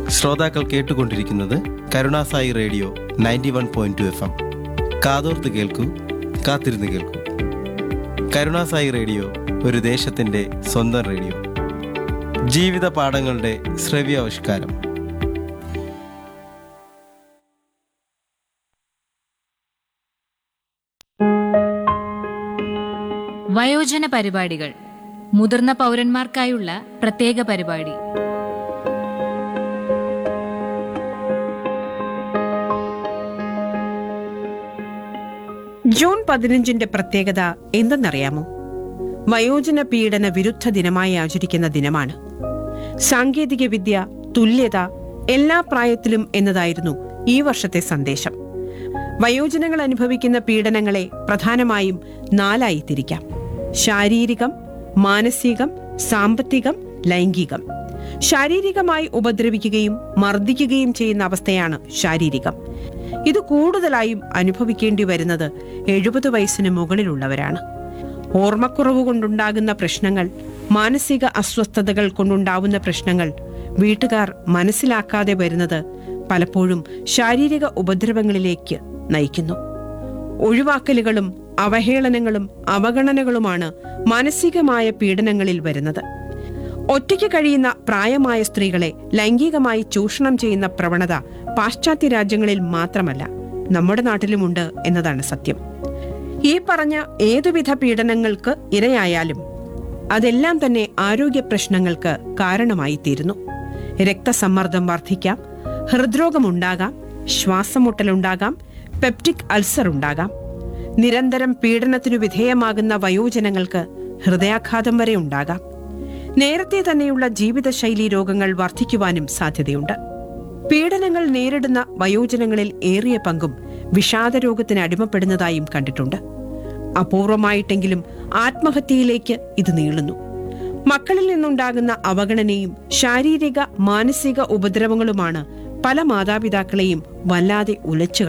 ശ്രോതാക്കൾ കേട്ടുകൊണ്ടിരിക്കുന്നത് Karunasai radio ninety one point two F M കാതോർത്ത് കേൾക്കൂ കാത്തിരുന്ന് കേൾക്കൂ കരുണാസായി റേഡിയോ ഒരു ദേശത്തിൻ്റെ സ്വന്തം റേഡിയോ ജീവിത പാഠങ്ങളുടെ ശ്രവ്യാവിഷ്കാരം വയോജന പരിപാടികൾ മുതിർന്ന പൗരന്മാർക്കായുള്ള പ്രത്യേക പരിപാടി ജൂൺ പതിനഞ്ചിന്റെ പ്രത്യേകത എന്തെന്നറിയാമോ വയോജന പീഡന വിരുദ്ധ ദിനമായി ആചരിക്കുന്ന ദിനമാണ് സാങ്കേതിക വിദ്യ തുല്യത എല്ലാ പ്രായത്തിലും എന്നതായിരുന്നു ഈ വർഷത്തെ സന്ദേശം വയോജനങ്ങൾ അനുഭവിക്കുന്ന പീഡനങ്ങളെ പ്രധാനമായും നാലായി തിരിക്കാം ശാരീരികം മാനസികം സാമ്പത്തികം ലൈംഗികം ശാരീരികമായി ഉപദ്രവിക്കുകയും മർദ്ദിക്കുകയും ചെയ്യുന്ന അവസ്ഥയാണ് ശാരീരികം ഇത് കൂടുതലായും അനുഭവിക്കേണ്ടി വരുന്നത് എഴുപത് വയസ്സിന് മുകളിലുള്ളവരാണ് ഓർമ്മക്കുറവ് കൊണ്ടുണ്ടാകുന്ന പ്രശ്നങ്ങൾ മാനസിക അസ്വസ്ഥതകൾ കൊണ്ടുണ്ടാവുന്ന പ്രശ്നങ്ങൾ വീട്ടുകാർ മനസ്സിലാക്കാതെ വരുന്നത് പലപ്പോഴും ശാരീരിക ഉപദ്രവങ്ങളിലേക്ക് നയിക്കുന്നു ഒഴിവാക്കലുകളും അവഹേളനങ്ങളും അവഗണനകളുമാണ് മാനസികമായ പീഡനങ്ങളിൽ വരുന്നത് ഒറ്റയ്ക്ക് കഴിയുന്ന പ്രായമായ സ്ത്രീകളെ ലൈംഗികമായി ചൂഷണം ചെയ്യുന്ന പ്രവണത പാശ്ചാത്യ രാജ്യങ്ങളിൽ മാത്രമല്ല നമ്മുടെ നാട്ടിലുമുണ്ട് എന്നതാണ് സത്യം ഈ പറഞ്ഞ ഏതുവിധ പീഡനങ്ങൾക്ക് ഇരയായാലും അതെല്ലാം തന്നെ ആരോഗ്യ പ്രശ്നങ്ങൾക്ക് കാരണമായി തീരുന്നു രക്തസമ്മർദ്ദം വർദ്ധിക്കാം ഹൃദ്രോഗമുണ്ടാകാം ശ്വാസമുട്ടലുണ്ടാകാം പെപ്റ്റിക് അൾസർ ഉണ്ടാകാം നിരന്തരം പീഡനത്തിനു വിധേയമാകുന്ന വയോജനങ്ങൾക്ക് ഹൃദയാഘാതം വരെ ഉണ്ടാകാം നേരത്തെ തന്നെയുള്ള ജീവിതശൈലി രോഗങ്ങൾ വർദ്ധിക്കുവാനും സാധ്യതയുണ്ട് പീഡനങ്ങൾ നേരിടുന്ന വയോജനങ്ങളിൽ ഏറിയ പങ്കും വിഷാദരോഗത്തിന് അടിമപ്പെടുന്നതായും കണ്ടിട്ടുണ്ട് അപൂർവമായിട്ടെങ്കിലും ആത്മഹത്യയിലേക്ക് ഇത് നീളുന്നു മക്കളിൽ നിന്നുണ്ടാകുന്ന അവഗണനയും ശാരീരിക മാനസിക ഉപദ്രവങ്ങളുമാണ് പല മാതാപിതാക്കളെയും വല്ലാതെ ഉലച്ചു